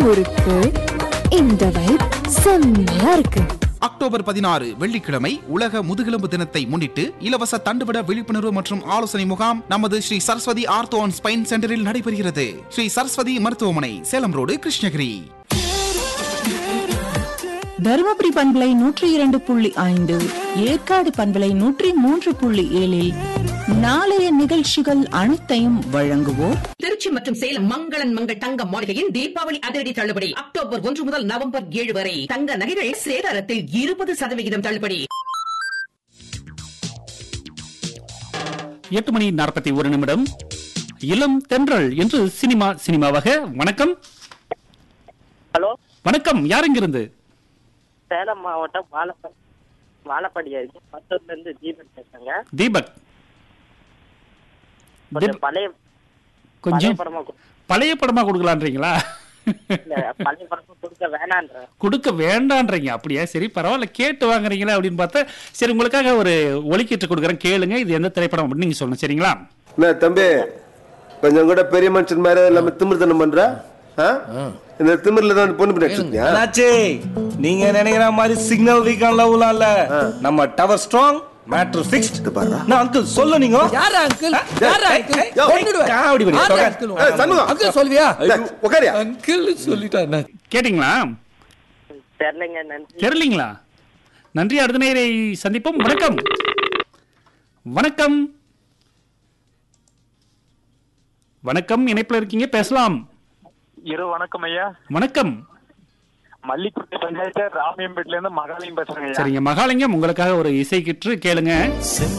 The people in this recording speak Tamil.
முறுக்கு இந்த வைப் செம்மையா இருக்கு அக்டோபர் பதினாறு வெள்ளிக்கிழமை உலக முதுகெலும்பு தினத்தை முன்னிட்டு இலவச தண்டுவிட விழிப்புணர்வு மற்றும் ஆலோசனை முகாம் நமது Sri Saraswathi ortho and spine சென்டரில் நடைபெறுகிறது ஸ்ரீ சரஸ்வதி மருத்துவமனை சேலம் ரோடு கிருஷ்ணகிரி தருமபுரி பண்பலை நூற்றி இரண்டு புள்ளி ஐந்து ஏற்காடு பண்பலை நூற்றி மூன்று புள்ளி ஏழில் நாளைய நிகழ்ச்சிகள் அனைத்தையும் வழங்குவோர் திருச்சி மற்றும் சேலம் மங்களன் மங்கள் தங்க மாளிகையின் தீபாவளி அதிரடி தள்ளுபடி அக்டோபர் ஒன்று முதல் நவம்பர் ஏழு வரை தங்க நகைகள் சேதாரத்தில் இருபது சதவிகிதம் தள்ளுபடி எட்டு மணி நாற்பத்தி ஒரு நிமிடம் இளம் தென்றல் என்று சினிமா சினிமாவாக வணக்கம் ஹலோ வணக்கம் யார் இங்கிருந்து சேலம் மாவட்டம் வாழப்பாடி வாழப்பாடி அருகே பத்தூர்ல இருந்து தீபன் பேசுறேங்க தீபக் கொஞ்சம் தீப்- பழைய பழைய கொஞ்சம் படமா கொடு- பழைய படமா கொடுக்கலான்றீங்களா இல்ல, பழைய படமா கொடுக்க வேணான்ற கொடுக்க வேண்டான்றீங்க அப்படியா சரி பரவாயில்ல கேட்டு வாங்குறீங்களா அப்படின்னு பார்த்தா சரி உங்களுக்காக ஒரு ஒலிக்கீட்டு கொடுக்குறேன் கேளுங்க இது எந்த திரைப்படம் அப்படின்னு நீங்க சொல்லணும் சரிங்களா என்ன தம்பி கொஞ்சம் கூட பெரிய மனுஷன் மாதிரி இல்லாம திமிர்த்தனம் பண்ற ஆ? இந்த திமிர்ல தான் பொண்ணு பண்ணி வச்சிருக்கியா அண்ணாச்சி நீங்க நினைக்கிற மாதிரி சிக்னல் வீக்கான் லவ்லாம் இல்ல நம்ம டவர் ஸ்ட்ராங் மேட்ரு ஃபிக்ஸ்ட் இது பாருடா. நான் அங்கிள் சொல்ல நீங்க யாரா அங்கிள் யாரா அங்கிள் யோ, கொன்னுடுவேன். காமெடி பண்ணி, யாரா தொகை. அங்கிள் ஏய், சண்முகம். அங்கிள் சொல்வியா டேய், உட்காரியா அங்கிள் சொல்லிட்டான் கேட்டிங்களா தெரியலைங்க நன்றி தெரியலீங்களா நன்றி அடுத்த நேரை சந்திப்போம் வணக்கம் வணக்கம் வணக்கம் இணைப்புல இருக்கீங்க பேசலாம் இரு வணக்கம் ஐயா வணக்கம் மல்லிக்குட்டி பஞ்சாயத்து ராமியம்பேட்ல இருந்து மகாலயம் பேசுறேங்க ஐயா சரிங்க மகாலிங்கம் உங்களுக்காக ஒரு இசை கிற்று கேளுங்க